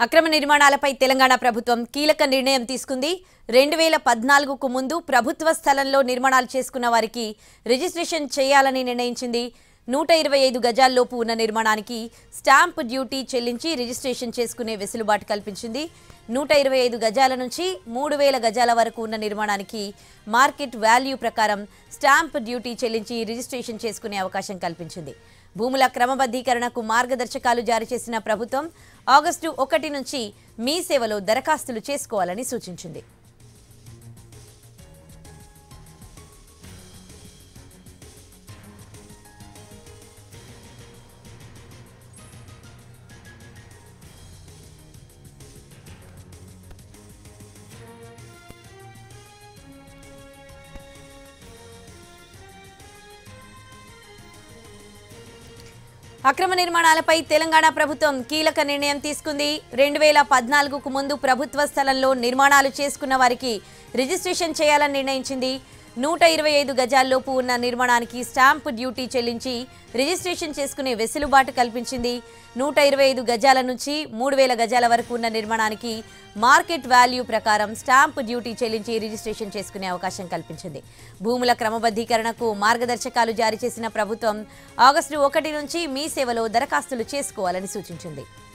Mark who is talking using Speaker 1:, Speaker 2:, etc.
Speaker 1: అక్రమ నిర్మాణాలపై తెలంగాణ ప్రభుత్వం కీలక నిర్ణయం తీసుకుంది రెండు వేల పద్నాలుగుకు ముందు ప్రభుత్వ స్థలంలో నిర్మాణాలు చేసుకున్న వారికి రిజిస్ట్రేషన్ చేయాలని నిర్ణయించింది నూట ఇరవై ఐదు గజాల్లోపు ఉన్న నిర్మాణానికి స్టాంప్ డ్యూటీ చెల్లించి రిజిస్ట్రేషన్ చేసుకునే వెసులుబాటు కల్పించింది నూట ఇరవై ఐదు గజాల నుంచి మూడు వేల గజాల వరకు ఉన్న నిర్మాణానికి మార్కెట్ వాల్యూ ప్రకారం స్టాంప్ డ్యూటీ చెల్లించి రిజిస్ట్రేషన్ చేసుకునే అవకాశం కల్పించింది భూముల క్రమబద్ధీకరణకు మార్గదర్శకాలు జారీ చేసిన ప్రభుత్వం ఆగస్టు ఒకటి నుంచి మీ సేవలో దరఖాస్తులు చేసుకోవాలని సూచించింది అక్రమ నిర్మాణాలపై తెలంగాణ ప్రభుత్వం కీలక నిర్ణయం తీసుకుంది రెండు వేల పద్నాలుగుకు ముందు ప్రభుత్వ స్థలంలో నిర్మాణాలు చేసుకున్న వారికి రిజిస్ట్రేషన్ చేయాలని నిర్ణయించింది నూట ఇరవై ఐదు గజాల్లోపు ఉన్న నిర్మాణానికి స్టాంపు డ్యూటీ చెల్లించి రిజిస్ట్రేషన్ చేసుకునే వెసులుబాటు కల్పించింది నూట ఇరవై ఐదు గజాల నుంచి మూడు వేల గజాల వరకు ఉన్న నిర్మాణానికి మార్కెట్ వాల్యూ ప్రకారం స్టాంపు డ్యూటీ చెల్లించి రిజిస్ట్రేషన్ చేసుకునే అవకాశం కల్పించింది భూముల క్రమబద్ధీకరణకు మార్గదర్శకాలు జారీ చేసిన ప్రభుత్వం ఆగస్టు ఒకటి నుంచి మీ సేవలో దరఖాస్తులు చేసుకోవాలని సూచించింది